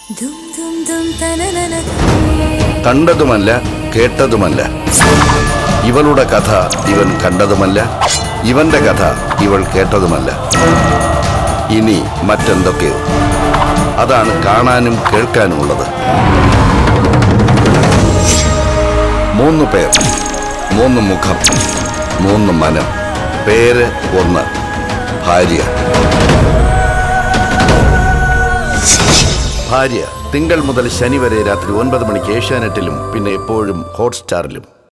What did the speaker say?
ദും ദും ദും തനനന കണ്ടതുമല്ല കേട്ടതുമല്ല ഇവളുടെ കഥ ഇവൻ കണ്ടതുമല്ല ഇവന്റെ കഥ ഇവൾ കേട്ടതുമല്ല ഇനി മറ്റെന്തൊക്കെയോ അതാണ് കാണാനും കേൾക്കാനുമുള്ളത് മൂന്ന് പേർ മൂന്ന് മുഖം മൂന്ന് മനം പേര് ഒന്ന് ഭാര്യ ഭാര്യ തിങ്കൾ മുതൽ ശനി വരെ രാത്രി ഒൻപത് മണിക്ക് ഏഷ്യാനെറ്റിലും പിന്നെ എപ്പോഴും ഹോട്ട്സ്റ്റാറിലും